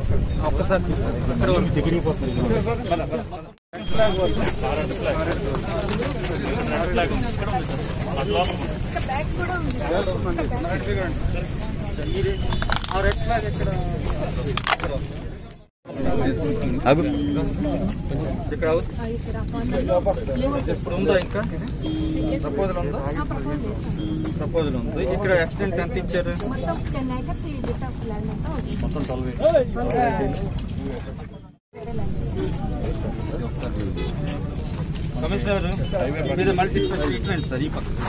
ఒక్కసారి చూసారు ఇక్కడ ఆ రెడ్ ఫ్లాగ్ ఇక్కడ అగు ఇక్కడ హౌస్ ఇప్పుడు ఉందా ఇంకా ప్రపోజల్ ఉందా ప్రపోజల్ ఉంది ఇక్కడ ఎక్స్టెంట్ ఎంత ఇచ్చారు మొత్తం టెన్ ఏకర్స్ ఈ బిట్ ఆఫ్ ల్యాండ్ అంతా ఉంది. మొత్తం ట్వెల్వ్ వేరే ల్యాండ్ కమిషనర్ ఇది మల్టీ స్పెషల్ ట్రీట్మెంట్ సార్ ఈ పక్క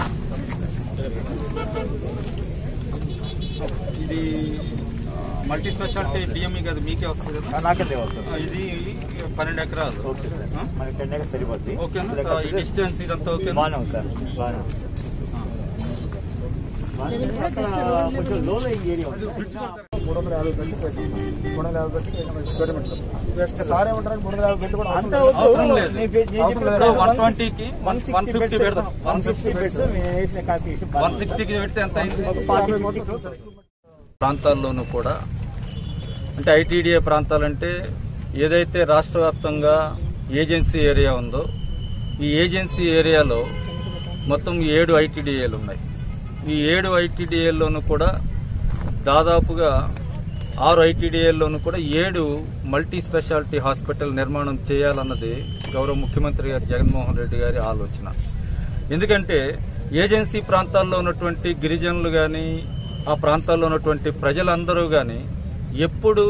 ఇది మల్టీ స్పెషాలిటీ డిఎంఈ కదా మీకే వస్తుంది కదా నాకే తేవాలి సార్ ఆ, ఇది పన్నెండు ఎకరాలు ఓకే ఆ? మనకి టెన్ డేస్ సరిపోద్ది ఓకేనా ఈ డిస్టెన్స్ ఇదంతా ఓకేనా బాగానే ఉంది సార్ బాగానే ఉంది. బాగానే ఉంది. అక్కడ కొంచెం లోలో ఈ ఏరియా ఉంది మూడు వందల యాభై గంటలు వేసాం మూడు వందల యాభై గంటలు స్క్వేర్ మీటర్ నెక్స్ట్ సార్ ఏమంటారు మూడు వందల యాభై గంటలు కూడా అంతా అవసరం లేదు. అవసరం లేదు. నేను ఫే- నేను అవసరం చెప్పిన లేదు. వన్ ట్వంటీకి వన్ వన్ ఫిఫ్టీ పెడదాం వన్ సిక్స్టీ బెడ్స్ నేను వేసిన కాన్స్టిట్యూషన్ వన్ సిక్స్టీకి పెడితే ఎంత అయింది ఫార్టీ ఫిఫ్టీ క్రోర్స్ ప్రాంతాల్లోనూ కూడా అంటే ఐటీడీఏ ప్రాంతాలంటే ఏదైతే రాష్ట్ర వ్యాప్తంగా ఏజెన్సీ ఏరియా ఉందో ఈ ఏజెన్సీ ఏరియాలో మొత్తం ఏడు ఐటీడీఏలు ఉన్నాయి ఈ ఏడు ఐటీడీఏల్లోనూ కూడా దాదాపుగా ఆరు ఐటీడీఏల్లోనూ కూడా ఏడు మల్టీ స్పెషాలిటీ హాస్పిటల్ నిర్మాణం చేయాలన్నది గౌరవ ముఖ్యమంత్రి గారు జగన్మోహన్ రెడ్డి గారి ఆలోచన ఎందుకంటే ఏజెన్సీ ప్రాంతాల్లో ఉన్నటువంటి గిరిజనులు కానీ ఆ ప్రాంతాల్లో ఉన్నటువంటి ప్రజలందరూ కానీ ఎప్పుడు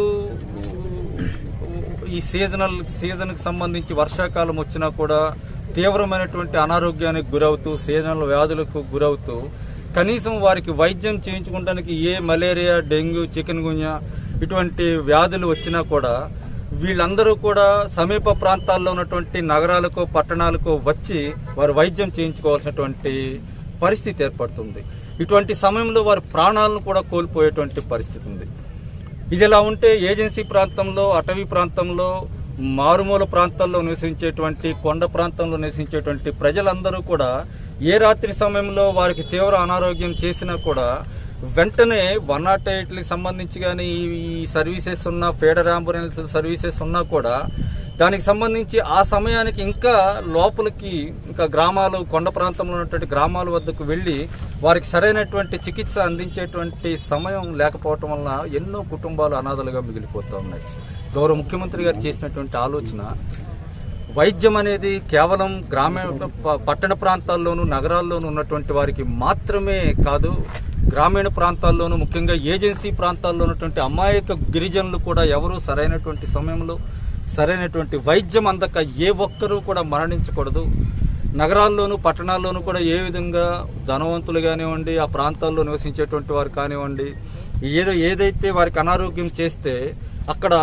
ఈ సీజనల్ సీజన్కి సంబంధించి వర్షాకాలం వచ్చినా కూడా తీవ్రమైనటువంటి అనారోగ్యానికి గురవుతూ సీజనల్ వ్యాధులకు గురవుతూ కనీసం వారికి వైద్యం చేయించుకోవడానికి ఏ మలేరియా డెంగ్యూ చికెన్ గున్యా ఇటువంటి వ్యాధులు వచ్చినా కూడా వీళ్ళందరూ కూడా సమీప ప్రాంతాల్లో ఉన్నటువంటి నగరాలకు పట్టణాలకు వచ్చి వారు వైద్యం చేయించుకోవాల్సినటువంటి పరిస్థితి ఏర్పడుతుంది ఇటువంటి సమయంలో వారి ప్రాణాలను కూడా కోల్పోయేటువంటి పరిస్థితి ఉంది ఇది ఇలా ఉంటే ఏజెన్సీ ప్రాంతంలో అటవీ ప్రాంతంలో మారుమూల ప్రాంతాల్లో నివసించేటువంటి కొండ ప్రాంతంలో నివసించేటువంటి ప్రజలందరూ కూడా ఏ రాత్రి సమయంలో వారికి తీవ్ర అనారోగ్యం చేసినా కూడా వెంటనే వన్ నాట్ ఎయిట్కి సంబంధించి కానీ ఈ సర్వీసెస్ ఉన్న ఫేడర్ అంబులెన్స్ సర్వీసెస్ ఉన్నా కూడా దానికి సంబంధించి ఆ సమయానికి ఇంకా లోపలికి ఇంకా గ్రామాలు కొండ ప్రాంతంలో ఉన్నటువంటి గ్రామాల వద్దకు వెళ్ళి వారికి సరైనటువంటి చికిత్స అందించేటువంటి సమయం లేకపోవటం వలన ఎన్నో కుటుంబాలు అనాథలుగా మిగిలిపోతూ ఉన్నాయి గౌరవ ముఖ్యమంత్రి గారు చేసినటువంటి ఆలోచన వైద్యం అనేది కేవలం గ్రామీణ ప- పట్టణ ప్రాంతాల్లోనూ నగరాల్లోనూ ఉన్నటువంటి వారికి మాత్రమే కాదు గ్రామీణ ప్రాంతాల్లోనూ ముఖ్యంగా ఏజెన్సీ ప్రాంతాల్లో ఉన్నటువంటి అమాయక గిరిజనులు కూడా ఎవరు సరైనటువంటి సమయంలో సరైనటువంటి వైద్యం అందక ఏ ఒక్కరూ కూడా మరణించకూడదు నగరాల్లోనూ పట్టణాల్లోనూ కూడా ఏ విధంగా ధనవంతులు కానివ్వండి ఆ ప్రాంతాల్లో నివసించేటువంటి వారు కానివ్వండి ఏదో ఏదైతే వారికి అనారోగ్యం చేస్తే అక్కడ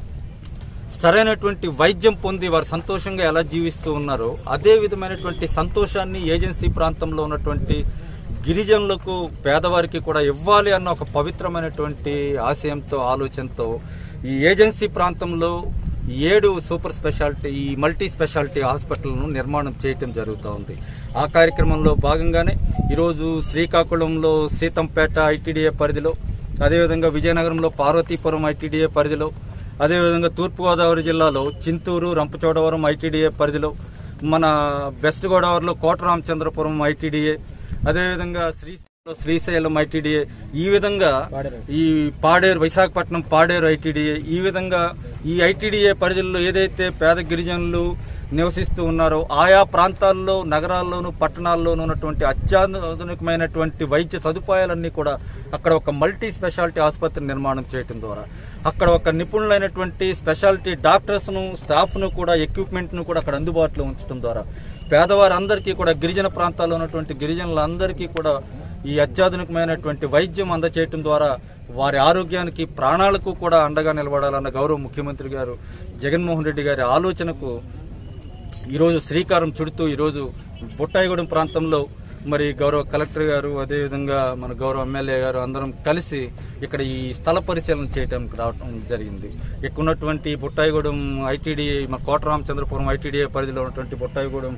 సరైనటువంటి వైద్యం పొంది వారు సంతోషంగా ఎలా జీవిస్తూ ఉన్నారో అదే విధమైనటువంటి సంతోషాన్ని ఏజెన్సీ ప్రాంతంలో ఉన్నటువంటి గిరిజనులకు పేదవారికి కూడా ఇవ్వాలి అన్న ఒక పవిత్రమైనటువంటి ఆశయంతో ఆలోచనతో ఈ ఏజెన్సీ ప్రాంతంలో ఏడు సూపర్ స్పెషాలిటీ ఈ మల్టీ స్పెషాలిటీ హాస్పిటల్ను నిర్మాణం చేయటం జరుగుతూ ఉంది ఆ కార్యక్రమంలో భాగంగానే ఈరోజు శ్రీకాకుళంలో సీతంపేట ఐటీడీఏ పరిధిలో అదేవిధంగా విజయనగరంలో పార్వతీపురం ఐటీడీఏ పరిధిలో అదేవిధంగా తూర్పుగోదావరి జిల్లాలో చింతూరు రంపచోడవరం ఐటీడీఏ పరిధిలో మన వెస్ట్ గోదావరిలో కోటరామచంద్రపురం ఐటీడీఏ అదేవిధంగా శ్రీ శ్రీశైలం ఐటీడీఏ ఈ విధంగా ఈ పాడేరు విశాఖపట్నం పాడేరు ఐటీడీఏ ఈ విధంగా ఈ ఐటీడీఏ పరిధిలో ఏదైతే పేద గిరిజనులు నివసిస్తూ ఉన్నారో ఆయా ప్రాంతాల్లో నగరాల్లోనూ పట్టణాల్లోనూ ఉన్నటువంటి అత్యాధునికమైనటువంటి వైద్య సదుపాయాలన్నీ కూడా అక్కడ ఒక మల్టీ స్పెషాలిటీ ఆసుపత్రి నిర్మాణం చేయడం ద్వారా అక్కడ ఒక నిపుణులైనటువంటి స్పెషాలిటీ డాక్టర్స్ను స్టాఫ్ను కూడా ఎక్విప్మెంట్ను కూడా అక్కడ అందుబాటులో ఉంచడం ద్వారా పేదవారందరికీ కూడా గిరిజన ప్రాంతాల్లో ఉన్నటువంటి గిరిజనులందరికీ కూడా ఈ అత్యాధునికమైనటువంటి వైద్యం అందచేయటం ద్వారా వారి ఆరోగ్యానికి ప్రాణాలకు కూడా అండగా నిలబడాలన్న గౌరవ ముఖ్యమంత్రి గారు జగన్మోహన్ రెడ్డి గారి ఆలోచనకు ఈరోజు శ్రీకారం చుడుతూ ఈరోజు బుట్టాయిగూడెం ప్రాంతంలో మరి గౌరవ కలెక్టర్ గారు అదేవిధంగా మన గౌరవ ఎమ్మెల్యే గారు అందరం కలిసి ఇక్కడ ఈ స్థల పరిశీలన చేయడానికి రావడం జరిగింది ఇక్కడ ఉన్నటువంటి బుట్టాయిగూడెం ఐటీడీ మన కోటరామచంద్రపురం ఐటీడీఏ పరిధిలో ఉన్నటువంటి బుట్టాయిగూడెం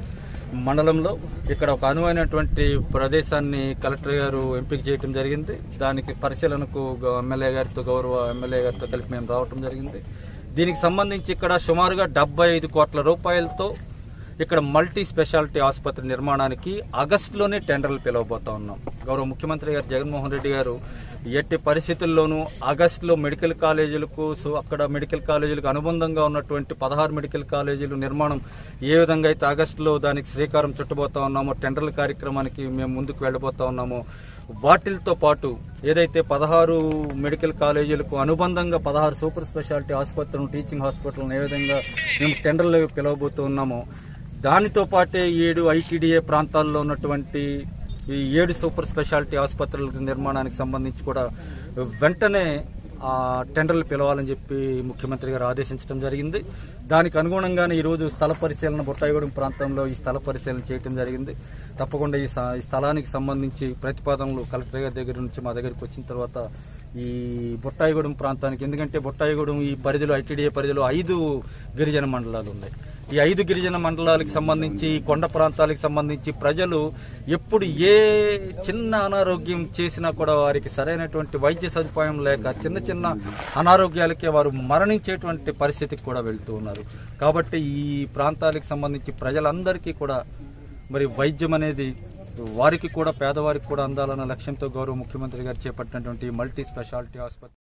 మండలంలో ఇక్కడ ఒక అనువైనటువంటి ప్రదేశాన్ని కలెక్టర్ గారు ఎంపిక చేయడం జరిగింది దానికి పరిశీలనకు గ- ఎమ్మెల్యే గారితో గౌరవ ఎమ్మెల్యే గారితో కలిపి మేము రావటం జరిగింది దీనికి సంబంధించి ఇక్కడ సుమారుగా డెబ్బై ఐదు కోట్ల రూపాయలతో ఇక్కడ మల్టీ స్పెషాలిటీ ఆసుపత్రి నిర్మాణానికి ఆగస్టులోనే టెండర్లు పిలవబోతా ఉన్నాం గౌరవ ముఖ్యమంత్రి గారు జగన్మోహన్ రెడ్డి గారు ఎట్టి పరిస్థితుల్లోనూ ఆగస్టులో మెడికల్ కాలేజీలకు సో అక్కడ మెడికల్ కాలేజీలకు అనుబంధంగా ఉన్నటువంటి పదహారు మెడికల్ కాలేజీలు నిర్మాణం ఏ విధంగా అయితే ఆగస్టులో దానికి శ్రీకారం చుట్టబోతా ఉన్నామో టెండర్ల కార్యక్రమానికి మేము ముందుకు వెళ్ళబోతా ఉన్నామో వాటిలతో పాటు ఏదైతే పదహారు మెడికల్ కాలేజీలకు అనుబంధంగా పదహారు సూపర్ స్పెషాలిటీ ఆసుపత్రులను టీచింగ్ హాస్పిటల్ను ఏ విధంగా మేము టెండర్లు పిలవబోతూ ఉన్నామో దానితో పాటే ఏడు ఐటీడీఏ ప్రాంతాల్లో ఉన్నటువంటి ఈ ఏడు సూపర్ స్పెషాలిటీ ఆసుపత్రుల నిర్మాణానికి సంబంధించి కూడా వెంటనే ఆ టెండర్లు పిలవాలని చెప్పి ముఖ్యమంత్రి గారు ఆదేశించడం జరిగింది దానికి అనుగుణంగానే ఈరోజు స్థల పరిశీలన బొట్టాయిగూడెం ప్రాంతంలో ఈ స్థల పరిశీలన చేయడం జరిగింది తప్పకుండా ఈ స- ఈ స్థలానికి సంబంధించి ప్రతిపాదనలు కలెక్టర్ గారి దగ్గర నుంచి మా దగ్గరికి వచ్చిన తర్వాత ఈ బొట్టాయిగూడెం ప్రాంతానికి ఎందుకంటే బొట్టాయిగూడెం ఈ పరిధిలో ఐటీడీఏ పరిధిలో ఐదు గిరిజన మండలాలు ఉన్నాయి ఈ ఐదు గిరిజన మండలాలకు సంబంధించి ఈ కొండ ప్రాంతాలకు సంబంధించి ప్రజలు ఎప్పుడు ఏ చిన్న అనారోగ్యం చేసినా కూడా వారికి సరైనటువంటి వైద్య సదుపాయం లేక చిన్న చిన్న అనారోగ్యాలకే వారు మరణించేటువంటి పరిస్థితికి కూడా వెళ్తూ ఉన్నారు కాబట్టి ఈ ప్రాంతాలకు సంబంధించి ప్రజలందరికీ కూడా మరి వైద్యం అనేది వారికి కూడా పేదవారికి కూడా అందాలన్న లక్ష్యంతో గౌరవ ముఖ్యమంత్రి గారు చేపట్టినటువంటి మల్టీ స్పెషాలిటీ ఆసుపత్రి